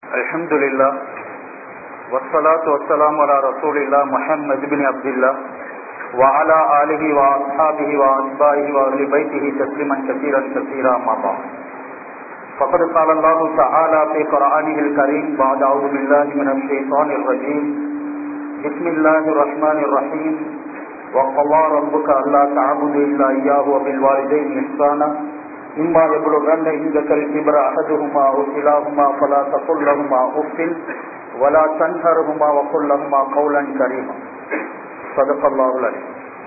الحمد لله والصلاة والسلام على رسول الله محمد بن عبد الله وعلى آله وأصحابه وأتباعه وأهل بيته تسليما كثيرا كثيرا ما بعد فقد قال الله تعالى في قرآنه الكريم بعد أعوذ بالله من الشيطان الرجيم بسم الله الرحمن الرحيم وقضى ربك ألا تعبدوا إلا إياه وبالوالدين إحسانا إما يبلغن عندك الكبر أحدهما أو كلاهما فلا تقل لهما أف ولا تنهرهما وقل لهما قولا كريما صدق الله العليم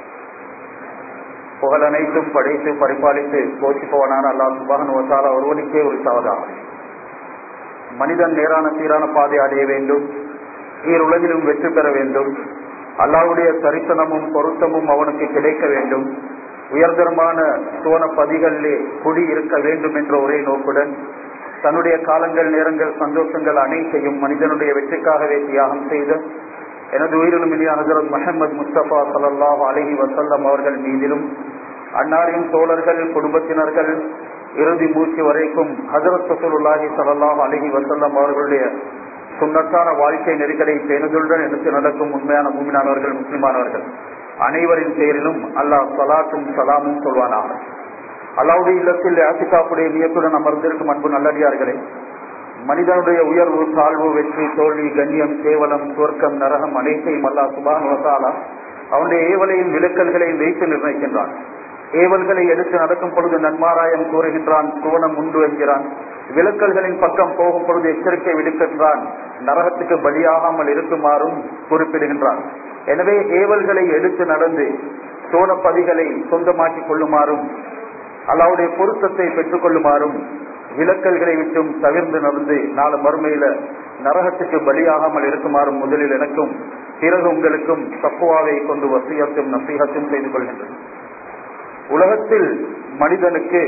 புகழ் அனைத்தும் படைத்து பரிபாலித்து போஷிப்பவனான அல்லாஹ் சுபான் வசாலா ஒருவனுக்கே ஒரு சாவதாகும் மனிதன் நேரான சீரான பாதை அடைய வேண்டும் ஈருலகிலும் வெற்றி பெற வேண்டும் அல்லாவுடைய தரிசனமும் பொருத்தமும் அவனுக்கு கிடைக்க வேண்டும் உயர்தரமான சோன பதிகளிலே குடி இருக்க வேண்டும் என்ற ஒரே நோக்குடன் தன்னுடைய காலங்கள் நேரங்கள் சந்தோஷங்கள் அனைத்தையும் மனிதனுடைய வெற்றிக்காகவே தியாகம் செய்த எனது உயிரிலும் இனிய ஹசரத் முகமது முஸ்தபா சல்லாஹ் அலஹி வசல்லம் அவர்கள் மீதிலும் அன்னாரின் தோழர்கள் குடும்பத்தினர்கள் இறுதி மூச்சு வரைக்கும் ஹசரத் சசூலுல்லாஹி சல்லாஹ் அலஹி வசல்லம் அவர்களுடைய சுண்ணத்தான வாழ்க்கை நெருக்கடை பேணுதலுடன் எடுத்து நடக்கும் உண்மையான மூமினானவர்கள் முஸ்லிமானவர்கள் அனைவரின் பெயரிலும் அல்லாஹ் சலாத்தும் சலாமும் சொல்வானாக அல்லாவுடைய இல்லத்தில் ஆசிகாப்புடைய நியத்துடன் அமர்ந்திருக்கும் அன்பு நல்லடியார்களே மனிதனுடைய உயர்வு தாழ்வு வெற்றி தோல்வி கண்ணியம் கேவலம் சுவர்க்கம் நரகம் அனைத்தையும் அல்லா சுபான் வசாலா அவனுடைய ஏவலையும் விலக்கல்களையும் வைத்து நிர்ணயிக்கின்றான் ஏவல்களை எடுத்து நடக்கும் பொழுது நன்மாராயம் கூறுகின்றான் சுவனம் உண்டு என்கிறான் விலக்கல்களின் பக்கம் போகும் பொழுது எச்சரிக்கை விடுக்கின்றான் நரகத்துக்கு பலியாகாமல் இருக்குமாறும் குறிப்பிடுகின்றான் எனவே ஏவல்களை எடுத்து நடந்து சோனப்பதிகளை சொந்தமாக்கிக் கொள்ளுமாறும் அல்லாவுடைய பொருத்தத்தை பெற்றுக் கொள்ளுமாறும் விலக்கல்களை விட்டும் தவிர்ந்து நடந்து நாலு மறுமையில நரகத்துக்கு பலியாகாமல் இருக்குமாறும் முதலில் எனக்கும் பிறகு உங்களுக்கும் தப்புவாவை கொண்டு வசியத்தும் நசீகத்தும் செய்து கொள்கின்றன உலகத்தில் மனிதனுக்கு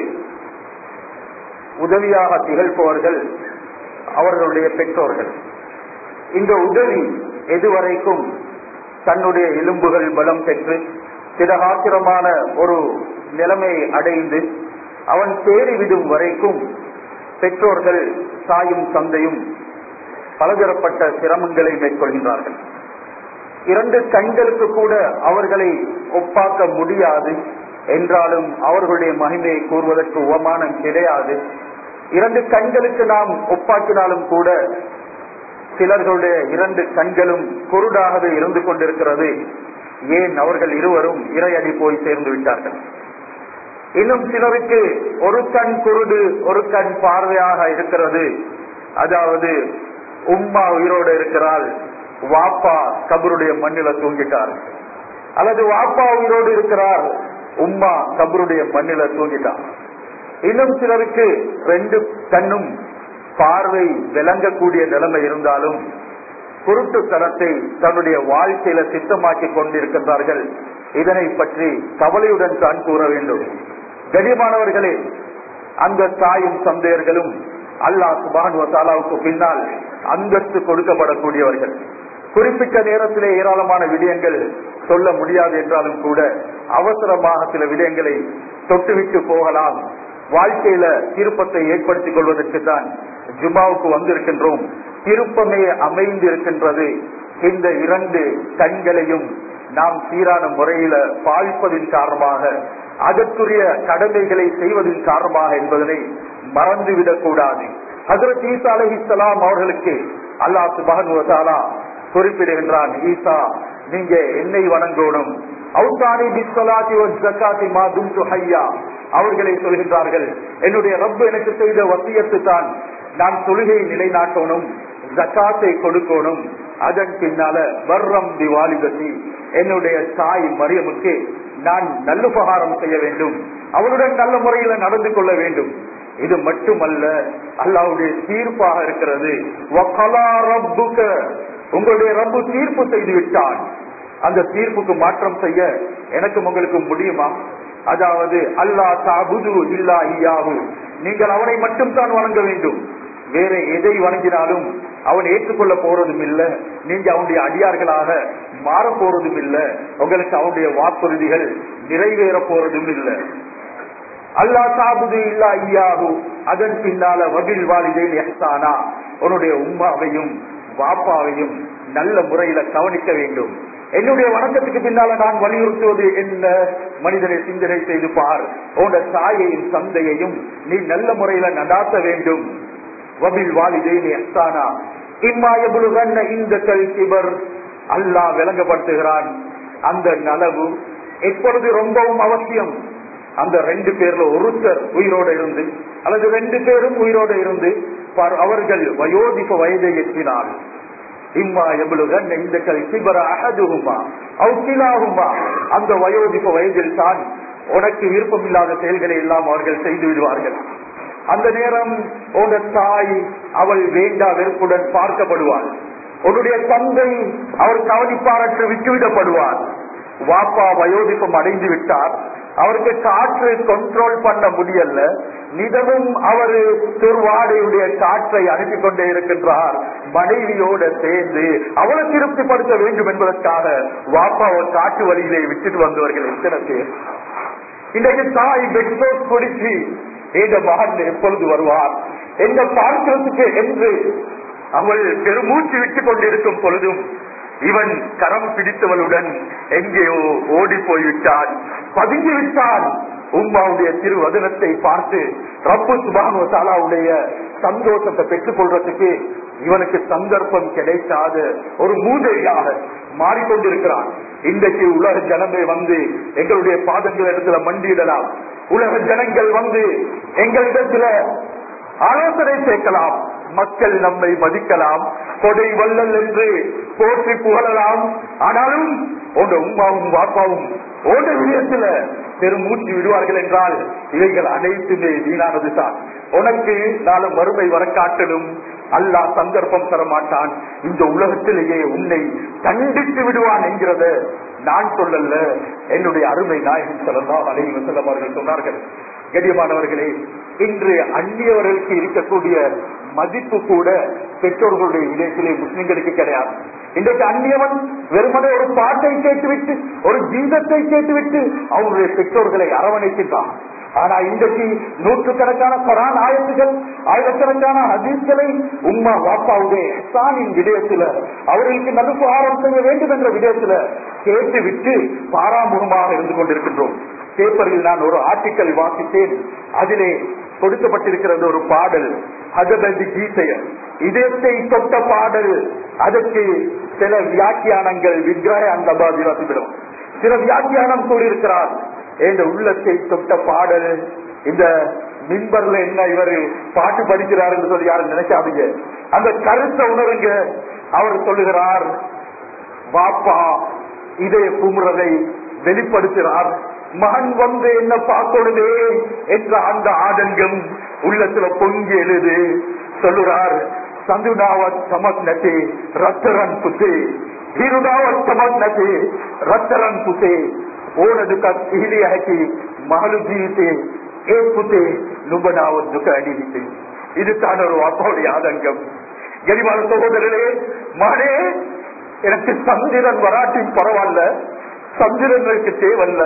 உதவியாக திகழ்பவர்கள் அவர்களுடைய பெற்றோர்கள் இந்த உதவி எதுவரைக்கும் தன்னுடைய எலும்புகள் பலம் பெற்று திடகாத்திரமான ஒரு நிலைமை அடைந்து அவன் தேறிவிடும் வரைக்கும் பெற்றோர்கள் தாயும் தந்தையும் பலதரப்பட்ட சிரமங்களை மேற்கொள்கின்றார்கள் இரண்டு கண்களுக்கு கூட அவர்களை ஒப்பாக்க முடியாது என்றாலும் அவர்களுடைய மகிமையை கூறுவதற்கு உவமானம் கிடையாது இரண்டு கண்களுக்கு நாம் ஒப்பாக்கினாலும் கூட சிலர்களுடைய இரண்டு கண்களும் குருடாகவே இருந்து கொண்டிருக்கிறது ஏன் அவர்கள் இருவரும் இறையடி போய் சேர்ந்து விட்டார்கள் இன்னும் சிலருக்கு ஒரு கண் குருடு ஒரு கண் பார்வையாக இருக்கிறது அதாவது உம்மா உயிரோடு இருக்கிறாள் வாப்பா கபருடைய மண்ணில தூங்கிட்டார் அல்லது வாப்பா உயிரோடு இருக்கிறார் உம்மா கபருடைய மண்ணில தூங்கிட்டார் இன்னும் சிலருக்கு ரெண்டு கண்ணும் பார்வை விளங்கக்கூடிய நிலைமை இருந்தாலும் குருட்டுத்தனத்தை தன்னுடைய வாழ்க்கையில சித்தமாக்கி கொண்டிருக்கின்றார்கள் இதனை பற்றி கவலையுடன் தான் கூற வேண்டும் கடிமானவர்களே அந்த தாயும் சந்தையர்களும் அல்லாஹ் சுபான் வசாலாவுக்கு பின்னால் அந்தஸ்து கொடுக்கப்படக்கூடியவர்கள் குறிப்பிட்ட நேரத்திலே ஏராளமான விடயங்கள் சொல்ல முடியாது என்றாலும் கூட அவசரமாக சில விடயங்களை தொட்டுவிட்டு போகலாம் வாழ்க்கையில திருப்பத்தை ஏற்படுத்திக் கொள்வதற்கு தான் ஜுமாவுக்கு வந்திருக்கின்றோம் திருப்பமே அமைந்து இருக்கின்றது இந்த இரண்டு கண்களையும் நாம் சீரான முறையில பாழ்ப்பதின் காரணமாக அதற்குரிய கடமைகளை செய்வதன் காரணமாக என்பதனை மறந்துவிடக் கூடாது ஹசரத் ஈசா அலஹி இஸ்லாம் அவர்களுக்கு அல்லாஹ் சுபானுவசாலா குறிப்பிடுகின்றான் ஈசா நீங்க என்னை வணங்கணும் அவுத்தானி பிஸ்வலாத்தி ஜக்காத்தி மா தும்து ஹையா அவர்களை சொல்கின்றார்கள் என்னுடைய ரப்பு எனக்கு செய்த வசியத்து தான் நான் தொழுகையை நிலைநாட்டணும் ஜக்காத்தை கொடுக்கணும் அதன் பின்னால வர்றம் திவாலிபதி என்னுடைய தாய் மரியமுக்கு நான் நல்லுபகாரம் செய்ய வேண்டும் அவளுடன் நல்ல முறையில நடந்து கொள்ள வேண்டும் இது மட்டுமல்ல அல்லாவுடைய தீர்ப்பாக இருக்கிறது உங்களுடைய ரப்பு தீர்ப்பு செய்து விட்டான் அந்த தீர்ப்புக்கு மாற்றம் செய்ய எனக்கும் உங்களுக்கு முடியுமா அதாவது அல்லா தாபுது இல்லா ஐயாவு நீங்கள் அவனை மட்டும் தான் வணங்க வேண்டும் வேற எதை வணங்கினாலும் அவன் ஏற்றுக்கொள்ள போறதும் இல்ல நீங்க அவனுடைய அடியார்களாக மாற போறதும் இல்ல உங்களுக்கு அவனுடைய வாக்குறுதிகள் நிறைவேற போறதும் இல்ல அல்லா சாபுது இல்லா ஐயாகு அதன் பின்னால வபில் வாலிதேன் எஹ்சானா உன்னுடைய உம்மாவையும் பாப்பாவையும் நல்ல முறையில கவனிக்க வேண்டும் என்னுடைய வணக்கத்துக்கு பின்னால நான் வலியுறுத்துவது என்ன மனிதனை சிந்தனை செய்து பார் உன்னோட தாயையும் தந்தையையும் நீ நல்ல முறையில நடாத்த வேண்டும் வபில் வாலிதேன் எஹ்சானா இம்மாயபுலுகன்ன இந்த கல்கிபர் அல்லாஹ் விளங்கப்படுத்துகிறான் அந்த நலவு எப்பொழுது ரொம்பவும் அவசியம் அந்த ரெண்டு பேர்ல ஒருத்தர் உயிரோட இருந்து அல்லது ரெண்டு பேரும் உயிரோட இருந்து பார் அவர்கள் வயோதிக வயதை எட்டினால் இம்மா எவ்வளவு இந்த கல் சிபர அகதுகுமா அவுக்கிலாகுமா அந்த வயோதிக வயதில் தான் உனக்கு விருப்பமில்லாத செயல்களை எல்லாம் அவர்கள் செய்து விடுவார்கள் அந்த நேரம் உன தாய் அவள் வேண்டா வெறுப்புடன் பார்க்கப்படுவாள் உன்னுடைய தந்தை அவர் கவனிப்பாரற்று விட்டுவிடப்படுவார் வாப்பா வயோதிப்பம் அடைந்து விட்டார் அவருக்கு காற்று கண்ட்ரோல் பண்ண முடியல நிதமும் அவர் துர்வாடையுடைய காற்றை அனுப்பி கொண்டே இருக்கின்றார் மனைவியோட சேர்ந்து அவளை திருப்திப்படுத்த வேண்டும் என்பதற்காக வாப்பாவை காட்டு வழியிலே விட்டுட்டு வந்தவர்கள் எத்தனை பேர் இன்றைக்கு தாய் பெட்ரோல் குடிச்சு இந்த மகன் எப்பொழுது வருவார் என்ன பார்க்கிறதுக்கு என்று அவள் பெருமூச்சு விட்டுக் கொண்டிருக்கும் பொழுதும் இவன் கரம் பிடித்தவளுடன் எங்கேயோ ஓடி போய்விட்டான் பதுங்கி விட்டான் உம்மாவுடைய திருவதனத்தை பார்த்து ரப்பு சுபானு தாலாவுடைய சந்தோஷத்தை பெற்றுக் கொள்றதுக்கு இவனுக்கு சந்தர்ப்பம் கிடைக்காத ஒரு மூதவியாக மாறிக்கொண்டிருக்கிறான் இன்றைக்கு உலக ஜனமே வந்து எங்களுடைய பாதங்கள் இடத்துல மண்டியிடலாம் உலக ஜனங்கள் வந்து எங்களிடத்துல ஆலோசனை சேர்க்கலாம் மக்கள் நம்மை மதிக்கலாம் கொடை வல்லல் என்று போற்றி புகழலாம் ஆனாலும் உங்க உமாவும் வாப்பாவும் ஓட விடயத்துல பெருமூச்சு விடுவார்கள் என்றால் இவைகள் அனைத்துமே வீணானது தான் உனக்கு நாளும் வறுமை வர காட்டலும் அல்லாஹ் சந்தர்ப்பம் தர மாட்டான் இந்த உலகத்திலேயே உன்னை கண்டித்து விடுவான் என்கிறத நான் சொல்லல என்னுடைய அருமை நாயகன் சொல்லலாம் அலைவ செல்லம் அவர்கள் சொன்னார்கள் கண்ணியமானவர்களே இன்று அந்நியவர்களுக்கு இருக்கக்கூடிய மதிப்பு கூட பெற்றோர்களுடைய விதத்திலே முஸ்லிம்களுக்கு கிடையாது இன்றைக்கு அந்நியவன் வெறுமனே ஒரு பாட்டை கேட்டுவிட்டு ஒரு கீதத்தை கேட்டுவிட்டு அவருடைய பெற்றோர்களை அரவணைக்கின்றான் ஆனா இன்றைக்கு நூற்றுக்கணக்கான கொரான் ஆயத்துகள் ஆயிரக்கணக்கான ஹதீஸ்களை உம்மா வாப்பாவுடைய எஹ்சானின் விடயத்துல அவர்களுக்கு நடுப்புகாரம் செய்ய வேண்டும் என்ற விடயத்துல கேட்டுவிட்டு பாராமுகமாக இருந்து கொண்டிருக்கின்றோம் பேப்பரில் நான் ஒரு ஆர்டிக்கல் வாசித்தேன் அதிலே கொடுக்கப்பட்டிருக்கிறது ஒரு பாடல் ஹஜபதி கீதையர் இதயத்தை தொட்ட பாடல் அதற்கு சில வியாக்கியானங்கள் விக்கிரக அந்த வசிவிடும் சில வியாக்கியானம் கூறியிருக்கிறார் என்ற உள்ளத்தை தொட்ட பாடல் இந்த மின்பர்ல என்ன இவர் பாட்டு படிக்கிறார் என்று சொல்லி யாரும் நினைக்காதீங்க அந்த கருத்தை உணருங்க அவர் சொல்லுகிறார் பாப்பா இதய குமுறதை வெளிப்படுத்துகிறார் மகன் வந்து என்ன பார்க்கணுதே என்ற அந்த ஆதங்கம் உள்ளத்துல பொங்கி எழுது சொல்லுறார் சந்துனாவத் சமக்னதே ரத்தரன் புத்தே ஹிருதாவத் சமக்னதே ரத்தரன் புத்தே ஓனது கஹிலிய ஹக்கி மகளு ஜீவித்தே ஏ புத்தே நுபனாவத் துக்க அணிவித்தே இதுதான் ஒரு வாப்பாவுடைய ஆதங்கம் கரிமான சகோதரரே மகனே எனக்கு சந்திரன் வராட்டியும் பரவாயில்ல சந்திரன் எனக்கு தேவல்ல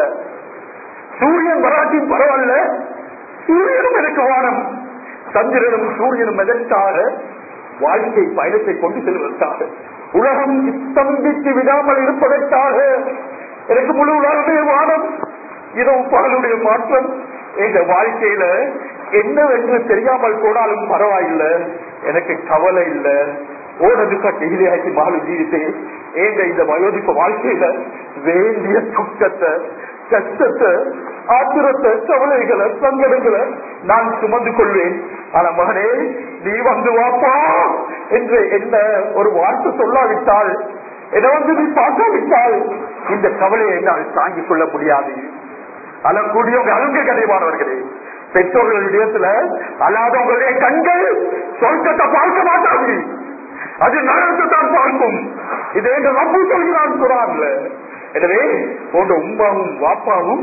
சூரியன் வராட்டியும் பரவாயில்ல சூரியனும் எனக்கு வானம் சந்திரனும் சூரியனும் எதற்காக வாழ்க்கை பயணத்தை கொண்டு செல்வதற்காக உலகம் ஸ்தம்பித்து விடாமல் இருப்பதற்காக எனக்கு முழு உலகமே வானம் இரவு பகலுடைய மாற்றம் எங்க வாழ்க்கையில என்னவென்று தெரியாமல் போனாலும் பரவாயில்லை எனக்கு கவலை இல்லை ஓனது கட்டிலேயாக்கி மாறு ஜீவித்தே ஏங்க இந்த வயோதிப்ப வாழ்க்கையில வேண்டிய துக்கத்தை கஷ்டத்தை ஆத்திரத்தை கவலைகளை சங்கடங்களை நான் சுமந்து கொள்வேன் ஆனா மகனே நீ வந்து வாப்பா என்று என்ன ஒரு வார்த்தை சொல்லாவிட்டால் என்னை வந்து நீ பார்க்காவிட்டால் இந்த கவலையை என்னால் தாங்கிக் கொள்ள முடியாது அழக்கூடியவங்க அழுங்க கதைவானவர்களே பெற்றோர்கள் விடயத்துல அல்லாதவங்களுடைய கண்கள் சொர்க்கத்தை பார்க்க மாட்டாது அது நரகத்தை தான் பார்க்கும் இதை என்ற ரப்பு சொல்கிறான் குரான்ல எனவே போன்ற உம்மாவும் வாப்பாவும்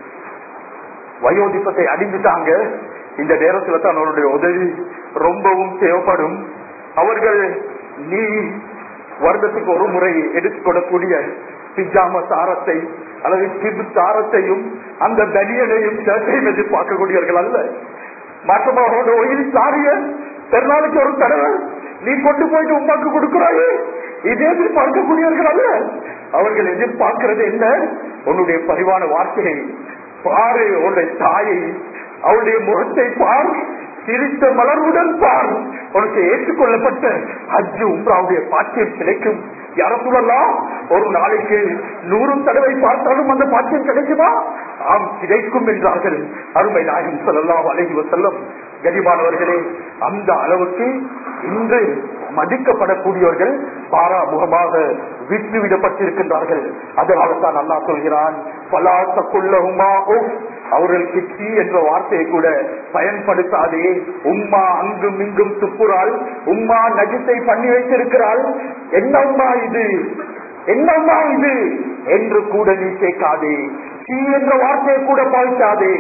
வயோதிப்பத்தை அடிஞ்சுட்டாங்க இந்த நேரத்துல தான் அவருடைய உதவி ரொம்பவும் தேவைப்படும் அவர்கள் நீ வருடத்துக்கு ஒரு முறை எடுத்துக்கொள்ளக்கூடிய பிஜாம சாரத்தை அல்லது கிபு சாரத்தையும் அந்த பனியனையும் ஷர்ட்டையும் என்று பார்க்கக்கூடியவர்கள் அல்ல மாற்றமாக ஒயில் சாரிய பெருநாளைக்கு ஒரு தடவை நீ கொண்டு போயிட்டு உமாக்கு கொடுக்கிறாயே இதே எதிர்பார்க்கக்கூடியவர்கள் அல்ல அவர்கள் எதிர்பார்க்கிறது என்ன உன்னுடைய பரிவான வார்த்தையை பாரு உன்னுடைய தாயை அவளுடைய முகத்தை பார் சிரித்த மலர்வுடன் பார் உனக்கு ஏற்றுக்கொள்ளப்பட்ட அஜு உம்ராவுடைய பாக்கியம் கிடைக்கும் யார சொல்லலாம் ஒரு நாளைக்கு நூறு தடவை பார்த்தாலும் அந்த பாக்கியம் கிடைக்குமா ஆம் கிடைக்கும் என்றார்கள் அருமை நாயகம் சொல்லலாம் அழகி செல்லும் கனிமானவர்களே அந்த அளவுக்கு இன்று மதிக்கப்படக்கூடியவர்கள் பாராமுகமாக விட்டுவிடப்பட்டிருக்கின்றார்கள் அதனால தான் அல்லா சொல்கிறான் பலாசக்குள்ளகுமா அவர்களுக்கு சீ என்ற வார்த்தையை கூட பயன்படுத்தாதே உம்மா அங்கும் இங்கும் துப்புறாள் உம்மா நஜித்தை பண்ணி வைத்திருக்கிறாள் என்னம்மா இது என்னம்மா இது என்று கூட நீ கேட்காதே சீ என்ற வார்த்தையை கூட பாய்ச்சாதே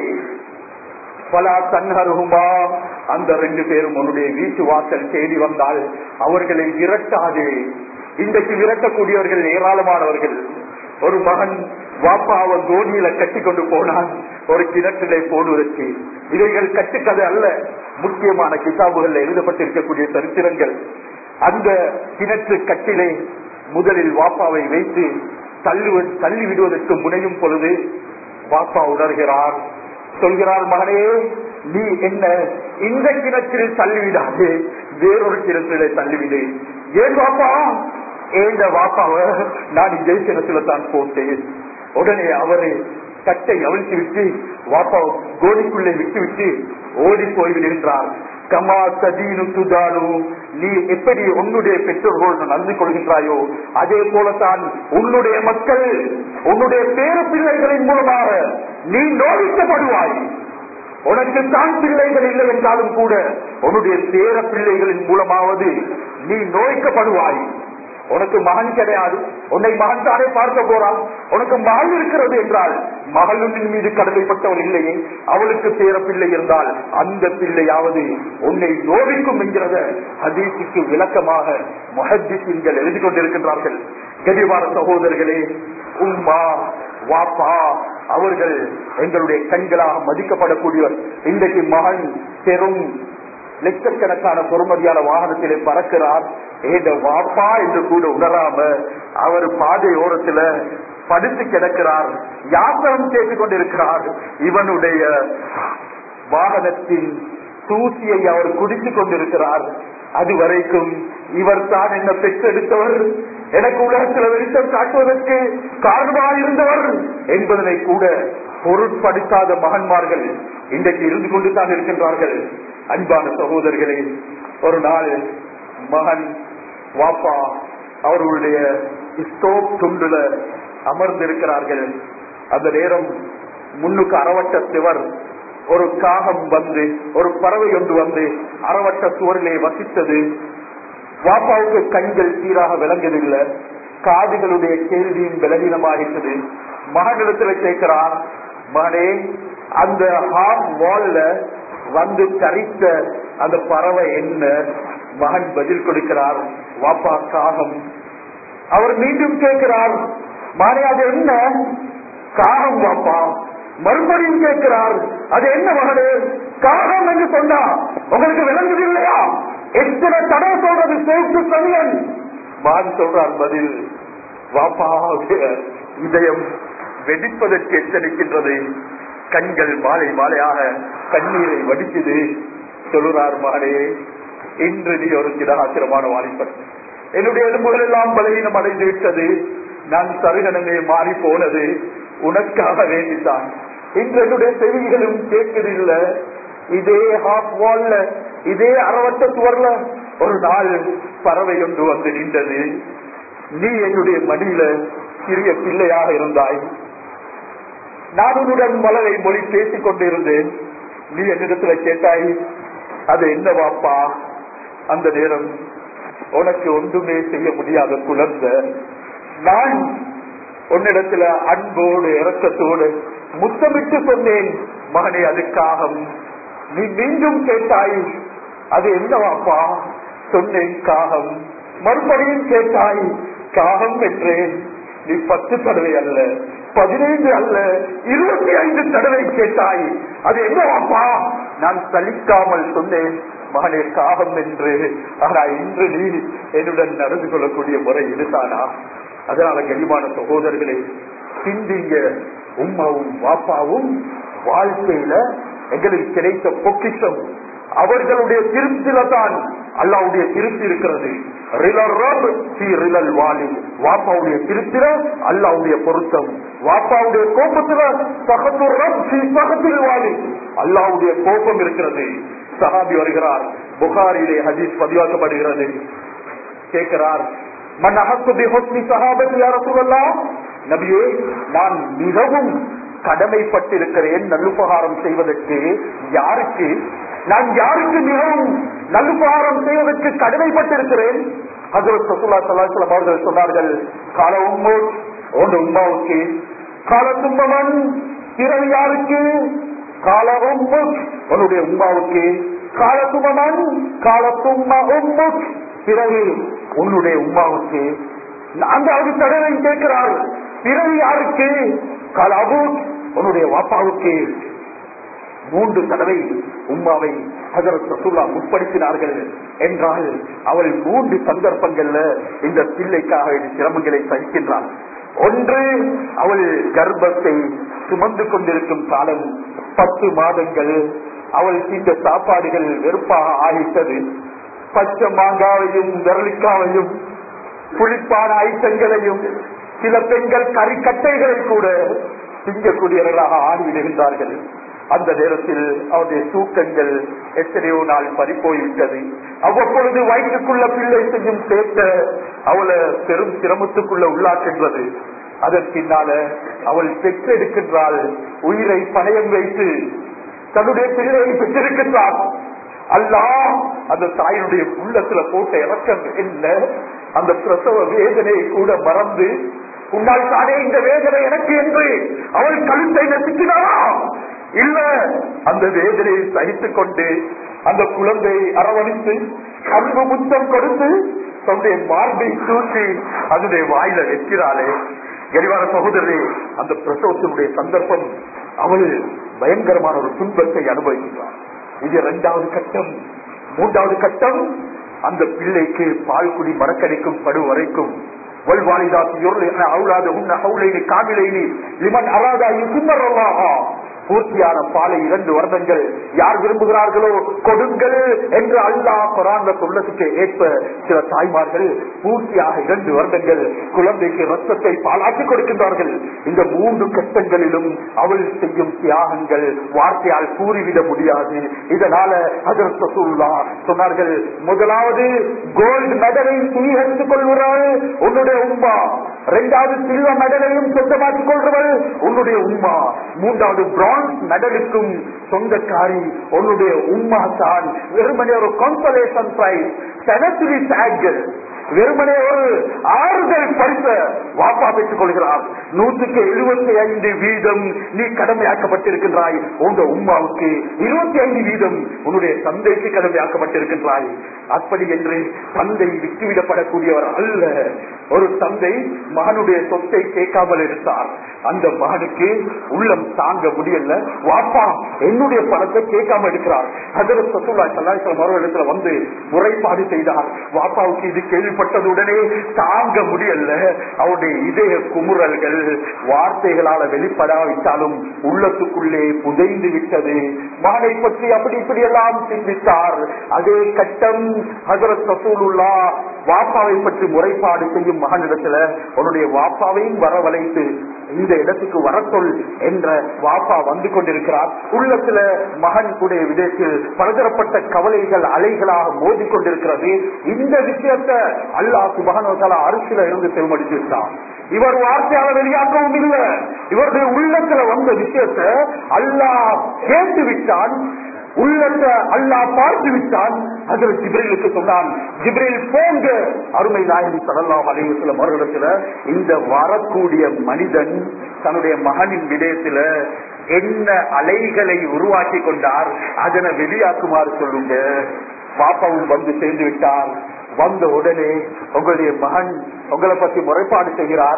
பலா தன்ஹருமா அந்த ரெண்டு பேரும் உன்னுடைய வீட்டு வாசல் தேடி வந்தால் அவர்களை விரட்டாதே இன்றைக்கு விரட்டக்கூடியவர்கள் ஏராளமானவர்கள் ஒரு மகன் வாப்பாவை தோனியில கட்டி கொண்டு போனான் ஒரு கிணற்றிலே போடுவதற்கு இவைகள் கட்டுக்கதை அல்ல முக்கியமான கிதாபுகள் எழுதப்பட்டிருக்கக்கூடிய சரித்திரங்கள் அந்த கிணற்று கட்டிலே முதலில் வாப்பாவை வைத்து தள்ளு தள்ளி விடுவதற்கு முனையும் பொழுது வாப்பா உணர்கிறார் சொல்கிறார் மகனே நீ என்ன இந்த கிணற்றில் தள்ளிவிடாது வேறொரு கிணற்றிலே தள்ளிவிடு ஏன் வாப்பா ஏந்த வாப்பாவை நான் இதே கிணத்துல தான் போட்டேன் உடனே அவரு கட்டை அவிழ்த்து விட்டு வாப்பா கோடிக்குள்ளே விட்டு விட்டு ஓடி போய் விடுகின்றார் கமா சதீனு துதானு நீ எப்படி உன்னுடைய பெற்றோர்கள் நடந்து கொள்கின்றாயோ அதே போலத்தான் உன்னுடைய மக்கள் உன்னுடைய பேர பிள்ளைகளின் மூலமாக நீ நோவிக்கப்படுவாய் உனக்கு தான் பிள்ளைகள் இல்லை என்றாலும் கூட உன்னுடைய பேர பிள்ளைகளின் மூலமாவது நீ நோய்க்கப்படுவாய் உனக்கு மகன் கிடையாது உன்னை மகன் தானே பார்க்க போறான் உனக்கு மகள் இருக்கிறது என்றால் மகளின் மீது கடமைப்பட்டவள் இல்லையே அவளுக்கு பேர பிள்ளை இருந்தால் அந்த பிள்ளையாவது உன்னை நோவிக்கும் என்கிறத ஹதீசுக்கு விளக்கமாக முஹத்திசின்கள் எழுதி கொண்டிருக்கின்றார்கள் கதிவார சகோதரர்களே உம்மா வாப்பா அவர்கள் எங்களுடைய கண்களாக மதிக்கப்படக்கூடியவர் இன்றைக்கு மகன் பெரும் லட்சக்கணக்கான பொறுமதியான வாகனத்திலே பறக்கிறார் ஏத வாப்பா என்று கூட உணராம அவர் பாதை ஓரத்துல படுத்து கிடக்கிறார் யாத்திரம் கேட்டுக் கொண்டிருக்கிறார் இவனுடைய வாகனத்தின் தூசியை அவர் குடித்துக் கொண்டிருக்கிறார் அது வரைக்கும் இவர் தான் என்ன பெற்றெடுத்தவர் எனக்கு உலகத்தில் வெளிச்சம் காட்டுவதற்கு காரணமாக இருந்தவர் என்பதனை கூட பொருட்படுத்தாத மகன்மார்கள் இன்றைக்கு இருந்து கொண்டு தான் இருக்கின்றார்கள் அன்பான சகோதரர்களே ஒரு நாள் மகன் வாப்பா அவர்களுடைய ஸ்டோப் துண்டுல அமர்ந்திருக்கிறார்கள் அந்த நேரம் முன்னுக்கு அறவட்ட சிவர் ஒரு காகம் வந்து ஒரு பறவை ஒன்று வந்து அறவட்ட சுவரிலே வசித்தது வாப்பாவுக்கு கண்கள் சீராக விளங்குதில்லை காதுகளுடைய கேள்வியும் பலவீனமாகிட்டது மகனிடத்துல கேட்கிறார் மகனே அந்த ஹாஃப் வால்ல வந்து தரித்த அந்த பறவை என்ன மகன் பதில் கொடுக்கிறார் வாப்பா காகம் அவர் மீண்டும் கேட்கிறார் மகனே அது என்ன காகம் வாப்பா மறுபடியும் கேட்கிறார் அது என்ன மகனே காகம் என்று சொன்னா உங்களுக்கு விளங்குது இல்லையா எத்தனை தடவை சொல்றது சேஃப்டு சமயன் மகன் சொல்றார் பதில் வாப்பா இதயம் வெடிப்பதற்கு எச்சரிக்கின்றது கண்கள் மாலை மாலையாக கண்ணீரை வடிக்குது சொல்லுறார் மகனே இன்று நீ ஒரு திடகாத்திரமான வாலிபன் என்னுடைய எலும்புகள் எல்லாம் பலவீனம் அடைந்து விட்டது நான் சருகனமே மாறி போனது உனக்காக வேண்டித்தான் இன்று என்னுடைய செவிகளும் கேட்கதில்ல இதே ஹாஃப் வால்ல இதே அறவட்ட சுவர்ல ஒரு நாள் பறவை ஒன்று வந்து நின்றது நீ என்னுடைய மடியில சிறிய பிள்ளையாக இருந்தாய் நான் உன்னுடன் மலரை மொழி பேசிக் கொண்டிருந்தேன் நீ என்னிடத்துல கேட்டாய் அது என்ன வாப்பா அந்த நேரம் உனக்கு ஒன்றுமே செய்ய முடியாத குழந்தை நான் உன்னிடத்துல அன்போடு இறக்கத்தோடு முத்தமிட்டு சொன்னேன் மகனே அது காகம் நீ மீண்டும் கேட்டாய் அது என்ன வாப்பா சொன்னேன் காகம் மறுபடியும் கேட்டாய் காகம் என்றேன் நீ பத்து தடவை அல்ல பதினைந்து அல்ல இருபத்தி ஐந்து தடவை கேட்டாய் அது என்ன அப்பா நான் சலிக்காமல் சொன்னேன் மகனே காகம் என்று ஆனா இன்று நீ என்னுடன் நடந்து கொள்ளக்கூடிய முறை இதுதானா அதனால கனிமான சகோதரர்களே சிந்திங்க உம்மாவும் வாப்பாவும் வாழ்க்கையில எங்களுக்கு கிடைத்த பொக்கிஷம் அவர்களுடைய திருப்தியில தான் அல்லாவுடைய திருப்தி இருக்கிறது வாப்பாவுடைய திருப்தில அல்லாவுடைய பொருத்தம் வாப்பாவுடைய கோபத்துல சகத்தில் வாலி அல்லாவுடைய கோபம் இருக்கிறது சஹாபி வருகிறார் புகாரிலே ஹதீஸ் பதிவாக்கப்படுகிறது கேட்கிறார் மன் அகத்துபி ஹொஸ்னி சஹாபத் யார சொல்லலாம் நபியே நான் மிகவும் கடமைப்பட்டிருக்கிறேன் நல்லுபகாரம் செய்வதற்கு யாருக்கு நான் யாருக்கு மிகவும் நல்லுபகாரம் செய்வதற்கு கடமைப்பட்டிருக்கிறேன் ஹசரத் சசுல்லா சலாஹலம் அவர்கள் சொன்னார்கள் கால உம்மு ஒன்று உம்மாவுக்கு கால தும்மவன் பிறகு யாருக்கு கால உம்மு உன்னுடைய உம்மாவுக்கு கால தும்மவன் கால தும்ம உம்மு பிறகு உன்னுடைய உம்மாவுக்கு அந்த அது தடவை கேட்கிறார் பிறகு யாருக்கு கால அபு உன்னுடைய வாப்பாவுக்கு மூன்று தடவை உம்மாவை ஹசரத் ரசூல்லா முற்படுத்தினார்கள் என்றால் அவள் மூன்று சந்தர்ப்பங்கள்ல இந்த பிள்ளைக்காக சிரமங்களை சகிக்கின்றாள் ஒன்று அவள் கர்ப்பத்தை சுமந்து கொண்டிருக்கும் காலம் பத்து மாதங்கள் அவள் இந்த சாப்பாடுகள் வெறுப்பாக ஆகிட்டது பச்சை மாங்காவையும் விரலிக்காவையும் புளிப்பான ஐட்டங்களையும் சில பெண்கள் கறிக்கட்டைகளை கூட திங்கக்கூடியவர்களாக ஆடிவிடுகின்றார்கள் அந்த நேரத்தில் அவருடைய தூக்கங்கள் எத்தனையோ நாள் பறிப்போய்விட்டது அவ்வப்பொழுது வயிற்றுக்குள்ள பிள்ளை செய்யும் சேர்த்த அவளை பெரும் சிரமத்துக்குள்ள உள்ளாக்கின்றது அதன் பின்னால அவள் பெற்றெடுக்கின்றாள் உயிரை பணயம் வைத்து தன்னுடைய பிள்ளையை பெற்றிருக்கின்றாள் அல்லா அந்த தாயினுடைய உள்ளத்துல போட்ட இறக்கம் என்ன அந்த பிரசவ வேதனையை கூட மறந்து உன்னால் தானே இந்த வேதனை எனக்கு என்று அவள் கழுத்தை நசுக்கினாரா இல்ல அந்த வேதனையை சகித்துக் கொண்டு அந்த குழந்தையை அரவணைத்து அன்பு முத்தம் கொடுத்து தன்னுடைய மார்பை தூக்கி அதனுடைய வாயில வைக்கிறாளே கரிவார சகோதரரே அந்த பிரசவத்தினுடைய சந்தர்ப்பம் அவள் பயங்கரமான ஒரு துன்பத்தை அனுபவிக்கிறார் இது இரண்டாவது கட்டம் மூன்றாவது கட்டம் அந்த பிள்ளைக்கு பால் குடி மறக்கடிக்கும் படு வரைக்கும் பூர்த்தியான பாலை இரண்டு வருடங்கள் யார் விரும்புகிறார்களோ கொடுங்கள் என்று அல்லாஹ் குரான்ல சொன்னதுக்கு ஏற்ப சில தாய்மார்கள் பூர்த்தியாக இரண்டு வருடங்கள் குழந்தைக்கு ரத்தத்தை பாலாக்கி கொடுக்கின்றார்கள் இந்த மூன்று கட்டங்களிலும் அவள் செய்யும் தியாகங்கள் வார்த்தையால் கூறிவிட முடியாது இதனால அதற்கு சொன்னார்கள் முதலாவது கோல்டு மெடலை சுவீகரித்துக் கொள்கிறாள் உன்னுடைய உமா இரண்டாவது சில்வ மெடலையும் சொந்தமாக்கிக் கொள்றவள் உன்னுடைய உமா மூன்றாவது பிரான்ஸ் மெடலுக்கும் சொந்தக்காரி உன்னுடைய உமா தான் வெறுமனே ஒரு கான்சலேஷன் பிரைஸ் செனட்டரி டேக் வெறுமனே ஒரு ஆறுதல் பரிச வாப்பா பெற்றுக் கொள்கிறார் நூற்றுக்கு எழுபத்தி ஐந்து வீதம் நீ கடமையாக்கப்பட்டிருக்கின்றாய் உங்க உமாவுக்கு இருபத்தி ஐந்து வீதம் உன்னுடைய தந்தைக்கு கடமையாக்கப்பட்டிருக்கின்றாய் அப்படி என்று தந்தை விட்டுவிடப்படக்கூடியவர் அல்ல ஒரு தந்தை மகனுடைய சொத்தை கேட்காமல் எடுத்தார் அந்த மகனுக்கு உள்ளம் தாங்க முடியல வாப்பா என்னுடைய பணத்தை கேட்காம எடுக்கிறார் அதில் சசுல்லா சல்லாஹம் அவர்களிடத்துல வந்து முறைப்பாடு செய்தார் வாப்பாவுக்கு இது கேள்விப்பட்டதுடனே தாங்க முடியல அவருடைய இதய குமுறல்கள் வார்த்தைகளால வெளிப்படாவிட்டாலும் உள்ளத்துக்குள்ளே புதைந்து விட்டது மகனை பற்றி அப்படி இப்படி எல்லாம் சிந்தித்தார் அதே கட்டம் ஹசரத் ரசூலுல்லா வாப்பாவை பற்றி முறைப்பாடு செய்யும் மகனிடத்துல உன்னுடைய வாப்பாவையும் வரவழைத்து இந்த இடத்துக்கு வரத்தொல் என்ற வாப்பா வந்து கொண்டிருக்கிறார் உள்ளத்துல மகன் கூடிய விதத்தில் பலதரப்பட்ட கவலைகள் அலைகளாக மோதி கொண்டிருக்கிறது இந்த விஷயத்தை அல்லாஹ் சுபகனோசால அரிசியில இருந்து செல்மடித்து விட்டான் இவர் வார்த்தையால வெளியாக்கவும் இல்லை இவருடைய உள்ளத்துல வந்த விஷயத்தை அல்லாஹ் கேட்டு விட்டான் உள்ளத்தை அல்லா பார்த்து விட்டான் அதில் ஜிப்ரேலுக்கு சொன்னான் ஜிப்ரேல் போங்க அருமை நாயகி சடல்லாம் அலைவசலம் அவர்களிடத்துல இந்த வரக்கூடிய மனிதன் தன்னுடைய மகனின் விடயத்துல என்ன அலைகளை உருவாக்கி கொண்டார் அதனை வெளியாக்குமாறு சொல்லுங்க பாப்பாவும் வந்து சேர்ந்து விட்டார் வந்த உடனே உங்களுடைய மகன் உங்களை பத்தி முறைப்பாடு செய்கிறார்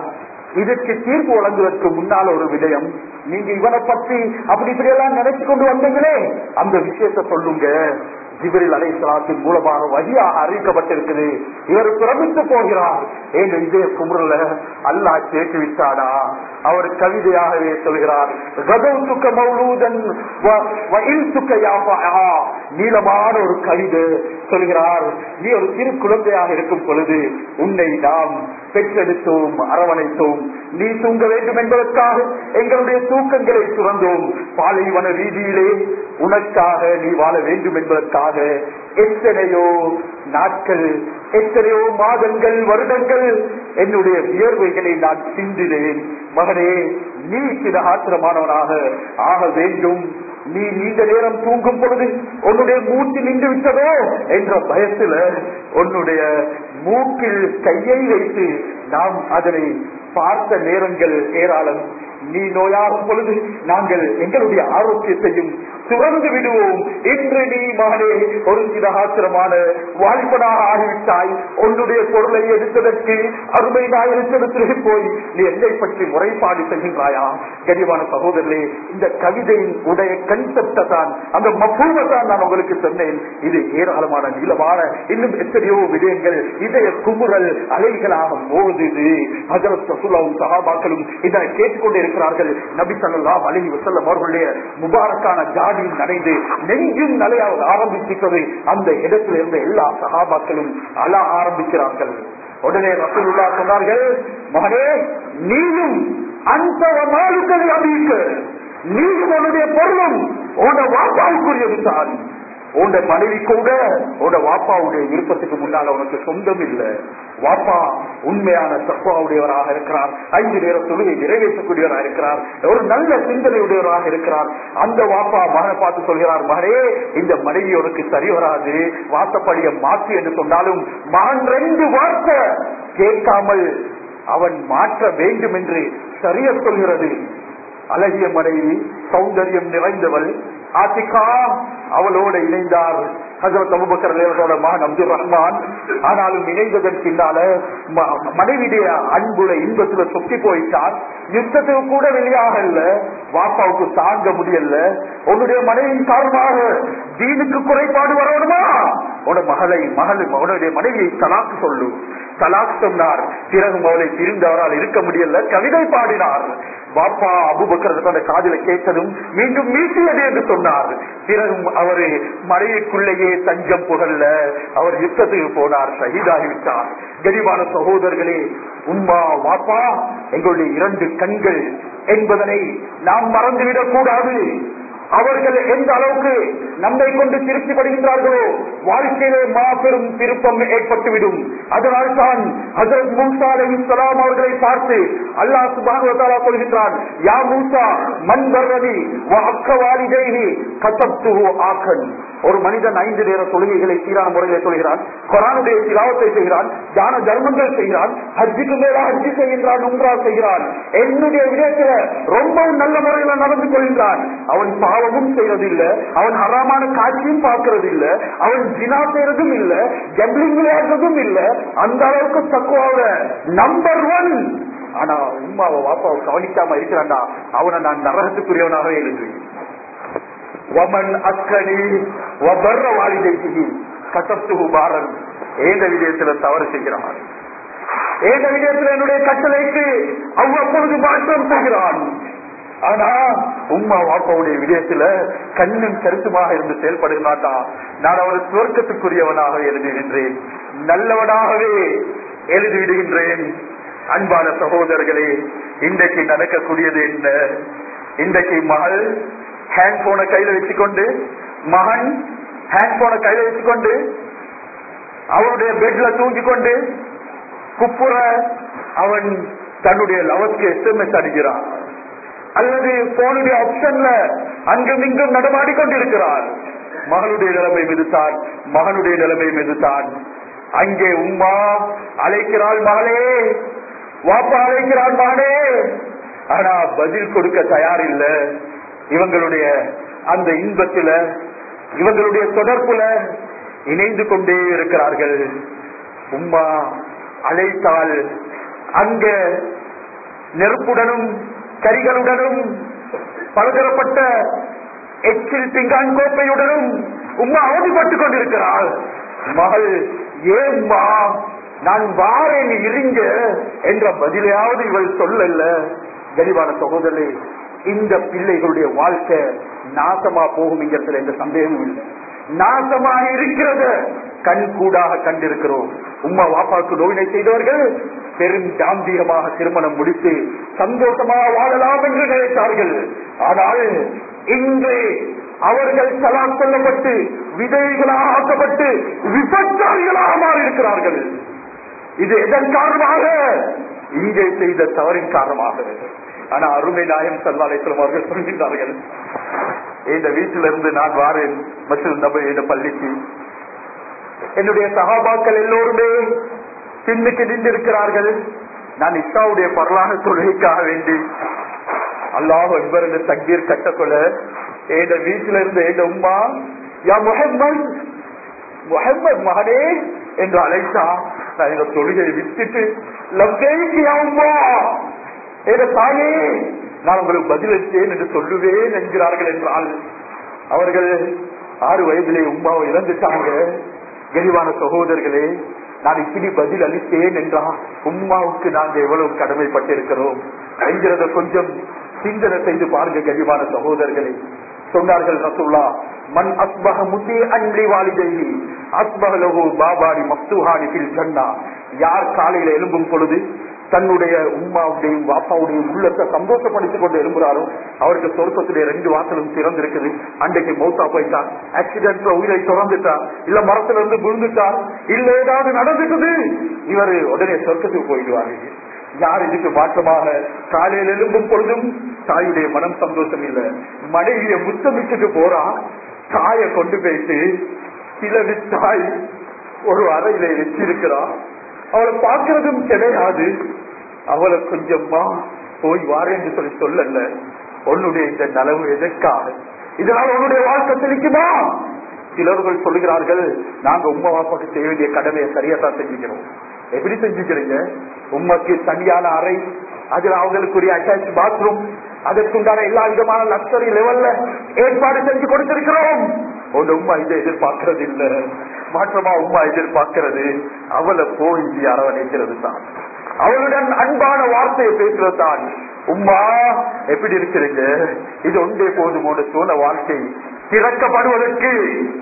இதற்கு தீர்ப்பு வழங்குவதற்கு முன்னால் ஒரு விடயம் நீங்க இவனை பற்றி அப்படி இப்படி எல்லாம் நினைச்சு கொண்டு வந்தீங்களே அந்த விஷயத்த சொல்லுங்க ஜிபரில் அலைசலாத்தின் மூலமாக வழியாக அறிவிக்கப்பட்டிருக்குது இவர் பிரமித்து போகிறார் ஏன் இதே குமுறல அல்லாஹ் கேட்டு விட்டாடா அவர் கவிதையாகவே சொல்கிறார் கதவுத்துக்க மௌலூதன் வ- வ இல்துக்க யாஃபா. நீளமான ஒரு கவிதை சொல்கிறார் நீ ஒரு சிறு குழந்தையாக இருக்கும் பொழுது உன்னை நாம் பெற்றெடுத்தோம் அரவணைத்தோம் நீ தூங்க வேண்டும் என்பதற்காக எங்களுடைய தூக்கங்களை சுரந்தோம் பாலைவன வீதியிலே உனக்காக நீ வாழ வேண்டும் என்பதற்காக எத்தனையோ நாட்கள் எத்தனையோ மாதங்கள் வருடங்கள் என்னுடைய வியர்வைகளை நான் சிந்தினேன் மகனே நீ சில ஆத்திரமானவனாக ஆக வேண்டும் நீ நீண்ட நேரம் தூங்கும் பொழுது உன்னுடைய மூச்சு நின்று விட்டதோ என்ற பயத்துல உன்னுடைய மூக்கில் கையை வைத்து நாம் அதனை பார்த்த நேரங்கள் ஏராளம் நீ நோயாகும் பொழுது நாங்கள் எங்களுடைய ஆரோக்கியத்தையும் துறந்து விடுவோம் இன்று நீ மகனே ஒரு சிதகாத்திரமான வாலிபனாக ஆகிவிட்டாய் உன்னுடைய பொருளை எடுத்ததற்கு அருமை நாயகத்திடத்திலே போய் நீ என்னை பற்றி முறைப்பாடு செய்கின்றாயா கனிவான சகோதரர்களே இந்த கவிதையின் உடைய கன்செப்ட தான் அந்த மப்பூவை தான் நான் உங்களுக்கு சொன்னேன் இது ஏராளமான நீளமான இன்னும் எத்தனையோ விடயங்கள் இதய குமுறல் அலைகளாக மோதுது ஹஜரத் ரசூலாவும் சஹாபாக்களும் இதனை கேட்டுக்கொண்டே இருக்கிறார்கள் நபி ஸல்லல்லாஹு அலைஹி வஸல்லம் அவர்களுடைய முபாரக்கான ஜாடியில் நனைந்து நெஞ்சும் நலையாக ஆரம்பிக்கிறது அந்த இடத்தில் இருந்த எல்லா சஹாபாக்களும் அழ ஆரம்பிக்கிறார்கள் உடனே ரசூலுல்லா சொன்னார்கள் மகனே நீயும் அந்த மாலுக்களை அபிக்க நீயும் உன்னுடைய பொருளும் உன்னை வாப்பாவுக்குரியது தான் உன்ட மனைவி கூட உன்ட வாப்பாவுடைய விருப்பத்துக்கு முன்னால உனக்கு சொந்தம் இல்ல வாப்பா உண்மையான தப்பாவுடையவராக இருக்கிறார் ஐந்து நேர தொழுகை நிறைவேற்றக்கூடியவராக இருக்கிறார் ஒரு நல்ல சிந்தனையுடையவராக இருக்கிறார் அந்த வாப்பா மகனை பார்த்து சொல்கிறார் மகனே இந்த மனைவி உனக்கு சரி வராது வாசப்படிய மாற்று என்று சொன்னாலும் மகன் ரெண்டு வார்த்தை கேட்காமல் அவன் மாற்ற வேண்டும் என்று சரிய சொல்கிறது அழகிய மனைவி சௌந்தரியம் நிறைந்தவள் ஆத்திகா அவளோட இணைந்தார் ஹசரத் அபுபக்கர் அவர்களோட மகன் அப்துல் ரஹ்மான் ஆனாலும் இணைந்ததன் பின்னால ம- மனைவியுடைய அன்புல இன்பத்துல சொக்கி போயிட்டார் யுத்தத்துக்கு கூட வெளியாக இல்ல வாப்பாவுக்கு தாங்க முடியல உன்னுடைய மனைவியின் காரணமாக தீனுக்கு குறைபாடு வரணுமா உன மகளை மகள் உன்னுடைய மனைவியை தலாக்கு சொல்லு தலாக் சொன்னார் பிறகு அவளை பிரிந்து அவரால் இருக்க முடியல கவிதை பாடினார் பாப்பா அபுபக்கர் தன்னுடைய காதில கேட்டதும் மீண்டும் மீட்டியது என்று சொன்னார் பிறகு அவரு மனைவிக்குள்ளேயே தஞ்சம் புகழ்ல அவர் யுத்தத்துக்கு போனார் ஷஹீதாகிவிட்டார் கரிவான சகோதரர்களே உம்மா வாப்பா எங்களுடைய இரண்டு கண்கள் என்பதனை நாம் மறந்துவிடக் கூடாது அவர்கள் எந்த அளவுக்கு நம்மை கொண்டு திருப்திப்படுகின்றார்களோ வாழ்க்கையிலே மாபெரும் திருப்பம் ஏற்பட்டுவிடும் அதனால் தான் ஹசரத் மூசா அலைஹிஸ்ஸலாம் அவர்களை பார்த்து அல்லாஹ் சுப்ஹானஹு வ தஆலா சொல்கின்றான் யா மூசா மன் பர்ரதி வ அக்கவாலிதைஹி கதப்துஹு ஆக்கன் ஒரு மனிதன் ஐந்து நேர தொழுகைகளை சீரான முறையில் சொல்கிறான் குரானுடைய சிலாவத்தை செய்கிறான் தான தர்மங்கள் செய்கிறான் ஹஜ்ஜுக்கு மேல ஹஜ்ஜு செய்கின்றான் உம்ரா செய்கிறான் என்னுடைய விடயத்துல ரொம்பவும் நல்ல முறையில நடந்து கொள்கின்றான் அவன் பாவமும் செய்யறதில்லை அவன் ஹராமான காட்சியும் பார்க்கறது இல்ல அவன் ஜினா செய்யறதும் இல்ல ஜப்ளிங் விளையாடுறதும் இல்ல அந்த அளவுக்கு தக்குவாவோட நம்பர் ஒன் ஆனா உமாவை வாப்பாவை கவனிக்காம இருக்கிறான்டா அவனை நான் நரகத்துக்குரியவனாகவே எழுதுவேன் வமன் அக்கனி வபர்ற வாலிதைக்கு கசத்துகு பாரன் ஏந்த விடயத்துல தவறு செய்கிறான் ஏந்த விடயத்துல என்னுடைய கட்டளைக்கு அவ்வப்பொழுது மாற்றம் செய்கிறான் ஆனா உம்மா வாப்பாவுடைய விடயத்துல கண்ணும் கருத்துமாக இருந்து செயல்படுகிறாட்டா நான் அவர் சுவர்க்கத்துக்குரியவனாக எழுதுகின்றேன் நல்லவனாகவே எழுதிவிடுகின்றேன் அன்பான சகோதரர்களே இன்றைக்கு நடக்கக்கூடியது என்ன இன்றைக்கு மகள் ஹேண்ட் போனை கையில வச்சுக்கொண்டு மகன் ஹேண்ட் போனை கையில வச்சுக்கொண்டு அவருடைய பெட்ல தூங்கி கொண்டு குப்புற அவன் தன்னுடைய லவஸ்க்கு எஸ்எம்எஸ் அடிக்கிறான் அல்லது போனுடைய ஆப்ஷன்ல அங்கும் இங்கும் நடமாடி கொண்டிருக்கிறார் மகளுடைய நிலைமை மிதுத்தான் மகனுடைய நிலைமை மிதுத்தான் அங்கே உம்மா அழைக்கிறாள் மகளே வாப்பா அழைக்கிறாள் மகனே ஆனா பதில் கொடுக்க தயார் இல்ல இவங்களுடைய அந்த இன்பத்துல இவங்களுடைய தொடர்புல இணைந்து கொண்டே இருக்கிறார்கள் உம்மா அழைத்தால் அங்க நெருப்புடனும் கரிகளுடனும் பலதரப்பட்ட எச்சில் பிங்கான் கோப்பையுடனும் உம்மா அவதிப்பட்டுக் கொண்டிருக்கிறாள் மகள் ஏம்மா நான் வாரேன் இருங்க என்ற பதிலையாவது இவள் சொல்லல கரிவான சகோதரே இந்த பிள்ளைகளுடைய வாழ்க்கை நாசமா போகும் என்கிறதுல எந்த சந்தேகமும் இல்லை நாசமா இருக்கிறத கண் கூடாக கண்டிருக்கிறோம் உம்மா வாப்பாக்கு நோயினை செய்தவர்கள் பெரும் தாம்பியமாக திருமணம் முடித்து சந்தோஷமாக வாழலாம் என்று நினைத்தார்கள் ஆனால் இன்று அவர்கள் சலாம் சொல்லப்பட்டு விதைகளாக ஆக்கப்பட்டு விபச்சாரிகளாக மாறியிருக்கிறார்கள் இது எதன் காரணமாக இங்கே செய்த தவறின் காரணமாக ஆனா அருமை நாயம் சல்லாலேஸ்வரம் அவர்கள் சொல்கின்றார்கள் இந்த வீட்டிலிருந்து நான் வாரேன் மற்றும் நம்ம இந்த பள்ளிக்கு என்னுடைய சகாபாக்கள் எல்லோருமே பின்னுக்கு நின்றிருக்கிறார்கள் நான் இஸ்லாவுடைய பரலான தொழுகைக்காக வேண்டி அல்லாஹ் அக்பர் என்று தங்கீர் கட்டக்கொள்ள என் வீட்டில இருந்து என் உம்மா யா முகம்மது முகம்மது மகனே என்று அழைத்தா நான் இந்த தொழுகையை விட்டுட்டு லவ்கைக்கு யா உம்மா என் தாயே நான் உங்களுக்கு பதிலளித்தேன் என்று சொல்லுவேன் என்கிறார்கள் என்றால் அவர்கள் ஆறு வயதிலே உம்மாவை இழந்துட்டாங்க கனிவான சகோதரர்களே நான் இப்படி பதில் அளித்தேன் என்றா உம்மாவுக்கு நாங்க எவ்வளவு கடமைப்பட்டிருக்கிறோம் என்கிறத கொஞ்சம் சிந்தனை செய்து பாருங்க கனிவான சகோதரர்களே சொன்னார்கள் ரசுல்லா மண் அஸ்பக முத்தி அன்லி வாலிதைனி அஸ்பகலகு பாபாடி மக்துஹானி பில் ஜன்னா யார் காலையில எழும்பும் பொழுது தன்னுடைய உம்மாவுடையும் வாப்பாவுடையும் உள்ளத்தை சந்தோஷப்படுத்திக் கொண்டு எழும்புறாரோ அவருக்கு சொர்க்கத்துடைய ரெண்டு வாசலும் திறந்திருக்குது அன்றைக்கு மௌத்தா போயிட்டார் ஆக்சிடென்ட்ல உயிரை திறந்துட்டார் இல்ல மரத்துல இருந்து விழுந்துட்டார் இல்ல ஏதாவது நடந்துட்டது இவர் உடனே சொர்க்கத்துக்கு போயிடுவாரு யார் இதுக்கு மாற்றமாக காலையில் எழும்பும் பொழுதும் தாயுடைய மனம் சந்தோஷம் இல்ல மனைவிய முத்தமிச்சுட்டு போறா தாயை கொண்டு போயிட்டு சிலவி தாய் ஒரு அறையில வச்சிருக்கிறா அவளை பார்க்கறதும் கிடையாது அவளை கொஞ்சமா போய் வாரு என்று சொல்லி சொல்லல உன்னுடைய இந்த நலவு எதற்காக இதனால் உன்னுடைய வாழ்க்கை செழிக்குமா சிலர்கள் சொல்லுகிறார்கள் நாங்க உமா வாப்பாக்கு செய்ய வேண்டிய கடமையை சரியா தான் செஞ்சுக்கிறோம் எப்படி செஞ்சுக்கிறீங்க உண்மைக்கு தனியான அறை அதுல அவங்களுக்குரிய அட்டாச் பாத்ரூம் அதற்குண்டான எல்லா விதமான லக்ஸரி லெவல்ல ஏற்பாடு செஞ்சு கொடுத்திருக்கிறோம் உன் உமா இதை எதிர்பார்க்கறது இல்ல மாற்றமா உமா எதிர்பார்க்கிறது அவளை போய் இங்கே அரவணைக்கிறது தான் அவளுடன் அன்பான வார்த்தையை பேசுறது தான் உம்மா எப்படி இருக்கிறீங்க இது ஒன்றே போதுமோட சோழ வாழ்க்கை திறக்கப்படுவதற்கு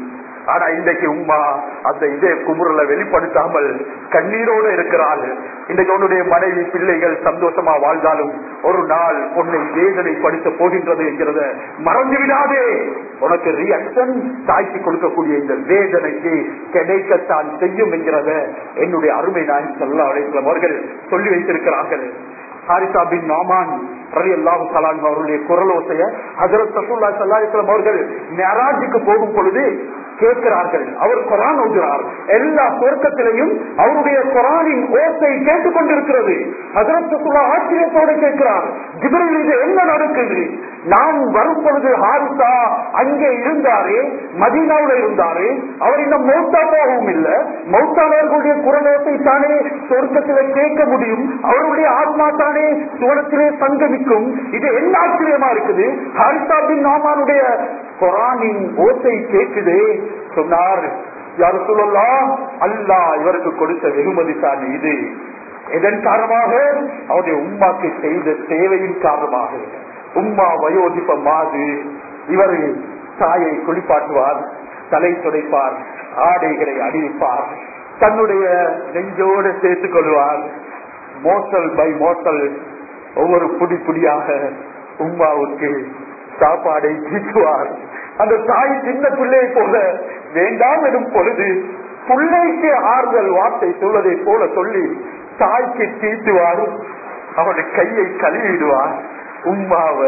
ஆனா இன்றைக்கு உம்மா அந்த இதே குமுறலை வெளிப்படுத்தாமல் கண்ணீரோடு இருக்கிறாள் இன்றைக்கு உன்னுடைய மனைவி பிள்ளைகள் சந்தோஷமா வாழ்ந்தாலும் ஒரு நாள் உன்னை வேதனைப்படுத்த போகின்றது என்கிறத மறந்து விடாதே உனக்கு ரியாக்ஷன் தாய்க்கு கொடுக்கக்கூடிய இந்த வேதனைக்கு கிடைக்கத்தான் செய்யும் என்கிறத என்னுடைய அருமை நாய் சொல்ல அவர்கள் சொல்லி வைத்திருக்கிறார்கள் ஹாரிசா பின் நாமான் ரவி அல்லாஹு சலான் அவருடைய குரலோசைய ஹசரத் சசூல்லா சல்லாஹிஸ்லாம் அவர்கள் மெராஜுக்கு போகும் பொழுது கேட்கிறார்கள் அவர் குரான் ஓதுகிறார் எல்லா சொர்க்கத்திலையும் அவருடைய குரானின் ஓசை கேட்டுக் கொண்டிருக்கிறது ஹசரத் சசூல்லா ஆச்சரியத்தோடு கேட்கிறார் ஜிபரில் இது என்ன நடக்குது நான் வரும் பொழுது ஹாரிசா அங்கே இருந்தாரே மதீனாவில் இருந்தாரு அவர் இன்னும் மௌத்தா போகவும் இல்லை மௌத்தானவர்களுடைய குரலோசை தானே சொர்க்கத்திலே கேட்க முடியும் அவருடைய ஆத்மா தானே சுவனத்திலே சங்கமிக்கும் இது என்ன ஆச்சரியமா இருக்குது ஹாரிசா பின் நாமானுடைய குரானின் ஓசை கேட்குதே சொன்னார் யார் சொல்லலாம் அல்லா இவருக்கு கொடுத்த வெகுமதி தான் இது இதன் காரணமாக அவருடைய உம்மாக்கு செய்த சேவையின் காரணமாக உம்மா வயோதிப மாது இவர் தாயை குளிப்பாட்டுவார் தலை துடைப்பார் ஆடைகளை அணிவிப்பார் தன்னுடைய நெஞ்சோடு சேர்த்துக் கொள்வார் மோசல் பை மோசல் ஒவ்வொரு புடி புடியாக உம்மாவுக்கு சாப்பாடை தீட்டுவார் அந்த தாய் சின்ன பிள்ளையை போல வேண்டாம் எனும் பொழுது பிள்ளைக்கு ஆறுதல் வார்த்தை சொல்வதை போல சொல்லி தாய்க்கு தீட்டுவார் அவனுடைய கையை கழுவிடுவார் உம்மாவ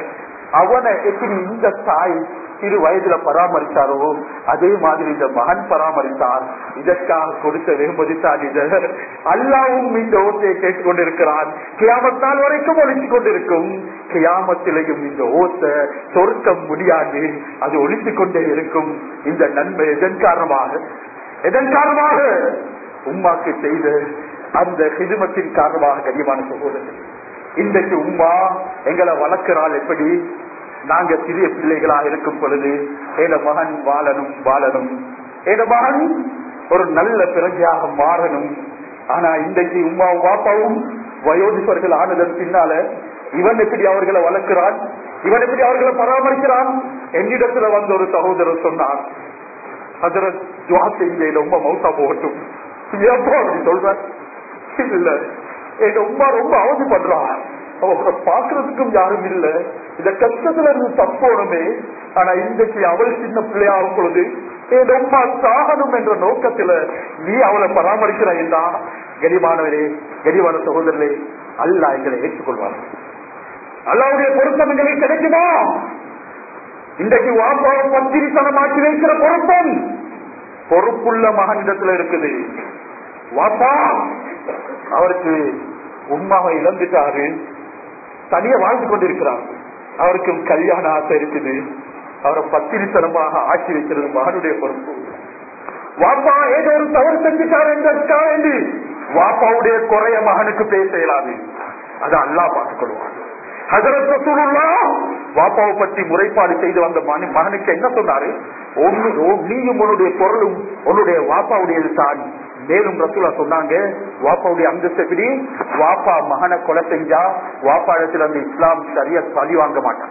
அவனை எப்படி இந்த தாய் சிறு வயதுல பராமரித்தாரோ அதே மாதிரி இந்த மகன் பராமரித்தார் இதற்காக கொடுத்த வெகுமதி தான் இது அல்லாவும் இந்த ஓசையை கேட்டுக்கொண்டிருக்கிறான் கியாமத்தால் வரைக்கும் ஒழித்துக் கொண்டிருக்கும் கியாமத்திலையும் இந்த ஓசை சொர்க்கம் முடியாது அது ஒழித்துக் கொண்டே இருக்கும் இந்த நன்மை எதன் காரணமாக எதன் காரணமாக உம்மாக்கு செய்த அந்த ஹிதுமத்தின் காரணமாக கனியமான சகோதரர் இன்றைக்கு உம்மா எங்களை வளர்க்கிறாள் எப்படி நாங்க சிறிய பிள்ளைகளாக இருக்கும் பொழுது என் மகன் வாழணும் வாழணும் என் மகன் ஒரு நல்ல பிறகையாக மாறணும் ஆனா இன்றைக்கு உமாவும் பாப்பாவும் வயோதிபர்கள் ஆனதன் பின்னால இவன் எப்படி அவர்களை வளர்க்கிறான் இவன் எப்படி அவர்களை பராமரிக்கிறான் என்னிடத்துல வந்த ஒரு சகோதரர் சொன்னார் அதுல துவா செய்ய உமா மௌசா போகட்டும் எப்போ அப்படி சொல்ற இல்ல எங்க உமா ரொம்ப அவதிப்படுறான் அவங்களை பாக்குறதுக்கும் யாரும் இல்ல இந்த கஷ்டத்துல இருந்து தப்போணுமே ஆனா இன்றைக்கு அவள் சின்ன பிள்ளையாகும் பொழுது என் உமா சாகணும் என்ற நோக்கத்துல நீ அவளை பராமரிக்கிறாய்டா கரிமானவரே கரிமான சகோதரர்களே அல்லா எங்களை ஏற்றுக்கொள்வார் அல்லாவுடைய பொருத்தம் எங்களுக்கு கிடைக்குமா இன்றைக்கு வாப்பாவை பத்திரித்தனமாக்கி வைக்கிற பொருத்தம் பொறுப்புள்ள மகனிடத்துல இருக்குது வாப்பா அவருக்கு உண்மாவை இழந்துட்டாரு தனியா வாழ்ந்து கொண்டிருக்கிறார் அவருக்கு கல்யாண ஆசை இருக்குது அவரை பத்திரித்தனமாக ஆக்கி வைக்கிறது மகனுடைய பொறுப்பு வாப்பா ஏதோ ஒரு தவறு செஞ்சுட்டார் என்றதுக்காக வேண்டி வாப்பாவுடைய குறைய மகனுக்கு பேச இயலாது அதை அல்லா பார்த்துக் கொள்வார் ஹசரத் ரசூலுல்லா வாப்பாவை பற்றி முறைப்பாடு செய்து வந்த மகனு- மகனுக்கு என்ன சொன்னாரு ஒன்னு ஓ- நீயும் உன்னுடைய பொருளும் உன்னுடைய வாப்பாவுடையது தான் மேலும் ரசூலா சொன்னாங்க வாப்பாவுடைய அந்தஸ்து எப்படி வாப்பா மகனை கொலை செஞ்சா வாப்பா இடத்துல அந்த இஸ்லாம் சரியா பழி வாங்க மாட்டான்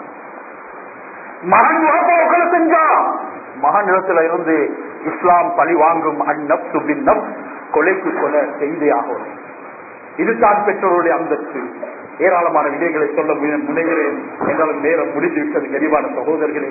மகன் வாப்பாவை கொலை செஞ்சா மகன் இடத்துல இருந்து இஸ்லாம் பழி வாங்கும் அந்நப்சு பின் நப்ஸ் கொலைக்கு கொலை செய்தே ஆகும் இதுதான் பெற்றோருடைய அந்தஸ்து ஏராளமான விடயங்களை சொல்ல முய- முனைகிறேன் என்றாலும் நேரம் முடிந்து விட்டது கரிவான சகோதரர்களே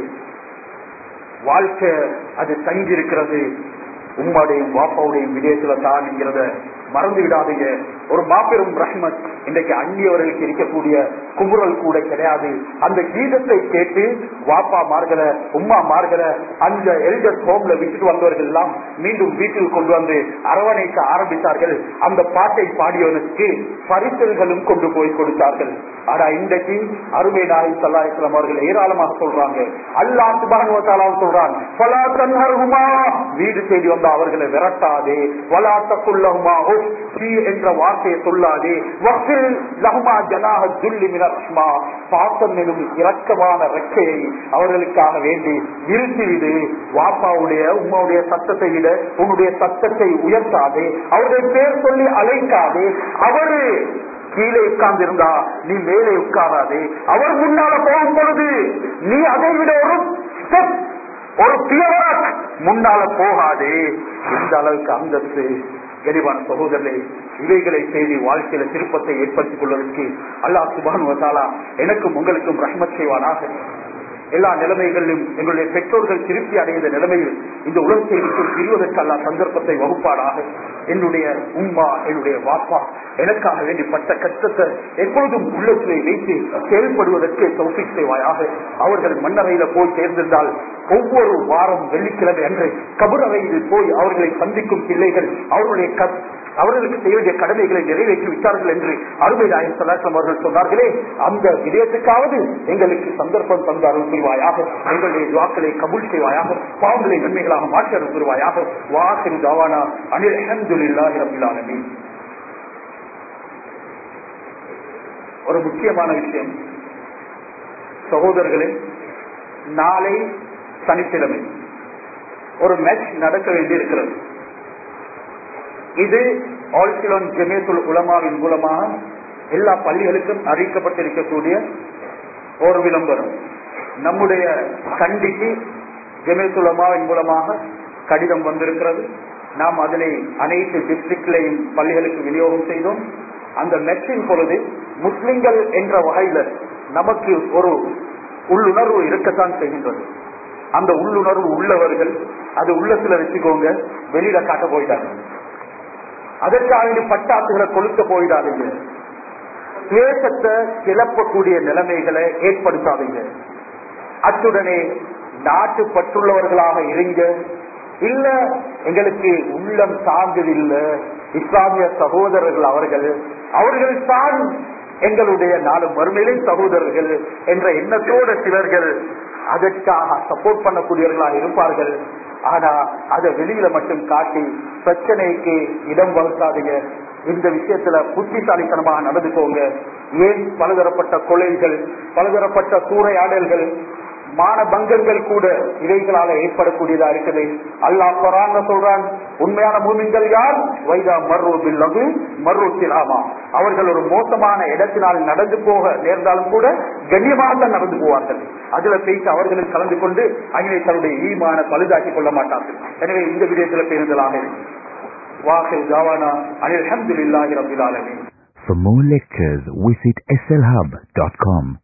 வாழ்க்கை அது தங்கி இருக்கிறது உம்மாடையும் வாப்பாவுடையும் விடயத்துல தான் என்கிறத மறந்து விடாதீங்க ஒரு மாபெரும் ரஹ்மத் இன்றைக்கு அந்நியவர்களுக்கு இருக்கக்கூடிய குமுறல் கூட கிடையாது அந்த கீதத்தை கேட்டு வாப்பா மார்கல உம்மா மார்கல அந்த எல்டர் ஹோம்ல விட்டுட்டு வந்தவர்கள் எல்லாம் மீண்டும் வீட்டில் கொண்டு வந்து அரவணைக்க ஆரம்பித்தார்கள் அந்த பாட்டை பாடியவனுக்கு பரிசல்களும் கொண்டு போய் கொடுத்தார்கள் ஆனா இன்றைக்கு அருமை நாயகம் சல்லாஹிஸ்லாம் அவர்கள் ஏராளமாக சொல்றாங்க அல்லா சுபானுவத்தாலாம் சொல்றான் "ஃபலா தன்ஹர்ஹுமா", வீடு தேடி வந்த அவர்களை விரட்டாதே வலா தக்குல்லஹுமா உஃப், சீ என்ற வார்த்தையை சொல்லாதே வஃபில் லஹுமா ஜனாஹ துல்லி மின ரஹ்மா. பாசம் எனும் இரக்கமான ரெக்கையை அவர்களுக்காக வேண்டி நிறுத்திவிடு வாப்பாவுடைய உம்மாவுடைய சத்தத்தை விட உன்னுடைய சத்தத்தை உயர்த்தாதே அவர்கள் பேர் சொல்லி அழைக்காதே அவரு கீழே உட்கார்ந்து இருந்தா நீ மேலே உட்காராதே அவர் முன்னால போகும் பொழுது நீ அதை விட ஒரு step, ஒரு பியராக் முன்னால போகாதே இந்த அளவுக்கு அந்தஸ்து கரிவான சகோதரர்களே இவைகளை செய்து வாழ்க்கையில திருப்பத்தை ஏற்படுத்திக் கொள்வதற்கு அல்லாஹ் சுபான் வசாலா எனக்கும் உங்களுக்கும் ரஹ்மத் செய்வானாக எல்லா நிலைமைகளிலும் எங்களுடைய பெற்றோர்கள் திருப்தி அடைந்த நிலைமையில் இந்த உலகத்தை விட்டு பிரிவதற்கு அல்லா சந்தர்ப்பத்தை வகுப்பாடாக என்னுடைய உம்மா என்னுடைய வாப்பா எனக்காக வேண்டி பட்ட கஷ்டத்தை எப்பொழுதும் உள்ளத்திலே வைத்து செயல்படுவதற்கு தௌஃபிக் செய்வாயாக அவர்கள் மண்ணறையில போய் சேர்ந்திருந்தால் ஒவ்வொரு வாரம் வெள்ளிக்கிழமை அன்று கபுரறையில் போய் அவர்களை சந்திக்கும் பிள்ளைகள் அவர்களுடைய கத்- அவர்களுக்கு செய்ய வேண்டிய கடமைகளை நிறைவேற்றி விட்டார்கள் என்று அருமை நாயகம் சலாசம் அவர்கள் சொன்னார்களே அந்த விடயத்துக்காவது எங்களுக்கு சந்தர்ப்பம் தந்து அருள் புரிவாயாக எங்களுடைய துவாக்களை கபூல் செய்வாயாக பாவங்களை நன்மைகளாக மாற்றி அருள் புரிவாயாக வாசல் தாவானா அனில் அஹமதுல்லாஹி ரபில் ஆலமீன் ஒரு முக்கியமான விஷயம் சகோதரர்களே நாளை சனிக்கிழமை ஒரு மேட்ச் நடக்க வேண்டியிருக்கிறது இது ஆல்சிலோன் ஜெமேத்துல் உலமாவின் மூலமாக எல்லா பள்ளிகளுக்கும் அறிவிக்கப்பட்டிருக்கக்கூடிய ஒரு விளம்பரம் நம்முடைய கண்டிக்கு ஜெமேத்துலமாவின் மூலமாக கடிதம் வந்திருக்கிறது நாம் அதனை அனைத்து டிஸ்ட்ரிக்ட்லையும் பள்ளிகளுக்கு விநியோகம் செய்தோம் அந்த மெச்சின் பொழுது முஸ்லிம்கள் என்ற வகையில நமக்கு ஒரு உள்ளுணர்வு இருக்கத்தான் செய்கின்றது அந்த உள்ளுணர்வு உள்ளவர்கள் அது உள்ளத்துல வச்சுக்கோங்க வெளியில காட்ட போயிட்டாங்க அதற்காக பட்டாசுகளை கொளுத்த போயிடாதீங்க துவேஷத்தை கிளப்பக்கூடிய நிலைமைகளை ஏற்படுத்தாதீங்க அத்துடனே நாட்டு பற்றுள்ளவர்களாக இருங்க இல்ல எங்களுக்கு உள்ளம் சார்ந்தது இல்ல இஸ்லாமிய சகோதரர்கள் அவர்கள் அவர்கள் தான் எங்களுடைய நாலு மறுமையிலே சகோதரர்கள் என்ற எண்ணத்தோட சிலர்கள் அதற்காக சப்போர்ட் பண்ணக்கூடியவர்களாக இருப்பார்கள் ஆனா அதை வெளியில மட்டும் காட்டி பிரச்சனைக்கு இடம் வகுக்காதீங்க இந்த விஷயத்துல புத்திசாலித்தனமாக நடந்துக்கோங்க ஏன் பலதரப்பட்ட கொலைகள் பலதரப்பட்ட சூறையாடல்கள் மானபங்கங்கள் கூட இவைகளால ஏற்படக்கூடியதா இருக்குது அல்லாஹ் குரான் சொல்றான் உண்மையான மூமின்கள் யார் வைதா மர்ரு பில்லகு மர்ரு சிலாமா அவர்கள் ஒரு மோசமான இடத்தினால் நடந்து போக நேர்ந்தாலும் கூட கண்ணியமாக தான் நடந்து போவார்கள் அதுல பேசி அவர்களும் கலந்து கொண்டு அங்கே தன்னுடைய ஈமான பழுதாக்கி கொள்ள மாட்டார்கள் எனவே இந்த விடயத்தில் பேருந்தலாக வாசல் ஜாவானா அனில் அஹமதுல்லாஹி ரபில் ஆலமீன் For more lectures, visit slhub.com.